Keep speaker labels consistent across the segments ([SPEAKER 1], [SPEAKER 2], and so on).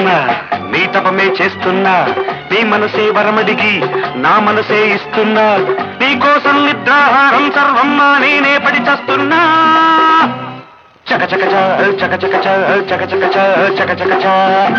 [SPEAKER 1] చేస్తున్నా నీ తపమే చేస్తున్నా నీ మనసే వరమడిగి నా మనసే ఇస్తున్నా నీ కోసం నిద్రాహారం సర్వం నేనే పడి చేస్తున్నా చక చక చ చక చక చ చక చక చ చక చక చ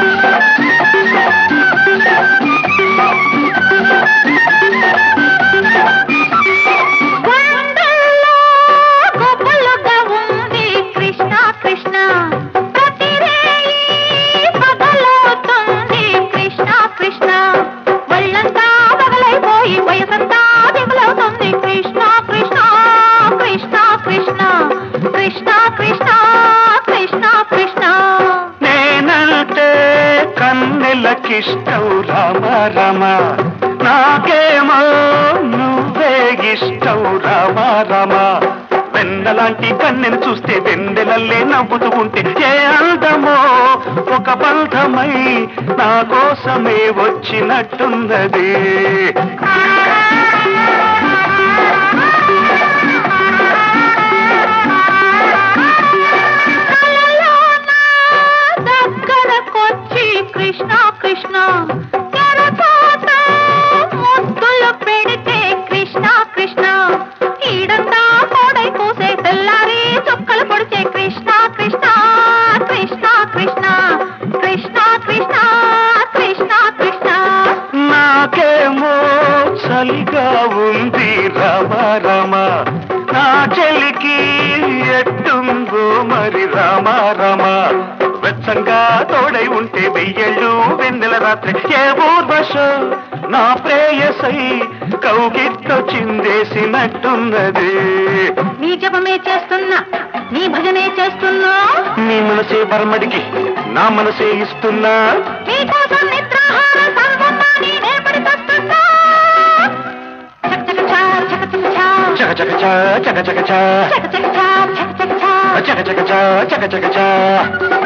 [SPEAKER 2] గుండెల్లో గుబులుగా ఉంది కృష్ణ కృష్ణ ప్రతి రేయి బదలవుతుంది కృష్ణ కృష్ణ ఒళ్ళంతా పగలైపోయి వయసంతా దిగులవుతుంది కృష్ణ కృష్ణ కృష్ణ కృష్ణ కృష్ణ కృష్ణ కృష్ణ కృష్ణ
[SPEAKER 1] నేనంటే కన్నెలకిష్టం రామ రామ నాకేమో నువ్వే ఇష్టం రామ రామ వెన్నలాంటి కన్నెను చూస్తే వెన్నెలల్లే నవ్వుతూ ఉంటే ఏ అందమో ఒక బంధమై నా కోసమే వచ్చినట్టున్నది
[SPEAKER 2] దగ్గరకొచ్చి కృష్ణ కృష్ణ తెరచాట ముద్దులు పెడితే కృష్ణ కృష్ణ ఈడంతా కోడై కూసే తెల్లారి చుక్కలు పొడిచే కృష్ణ కృష్ణ కృష్ణ కృష్ణ కృష్ణ కృష్ణ కృష్ణ కృష్ణ
[SPEAKER 1] నాకేమో చలిగా ఉంది రామ రామ నా చెలికి ఎట్టుందో మరి రామ రామ వెచ్చంగా తోడై ఉంటే వెయ్యళ్ళు వెన్నెల రాత్రి ఏ ఊర్వశ నా ప్రేయసై కౌగిట్లో చిందేసినట్టున్నది
[SPEAKER 2] నీ జపమే చేస్తున్నా నీ భజనే చేస్తున్నా
[SPEAKER 1] నీ మనసే బర్మడికి నా మనసే ఇస్తున్నా
[SPEAKER 2] నీ కోసం నిద్రాహార సర్వమ్మా నేనే పడి చస్తున్నా చక చక చక చక చక
[SPEAKER 1] చక చక చ చక చక చ
[SPEAKER 2] చక చక చక చక చక చక
[SPEAKER 1] చక చక చ చక చక చ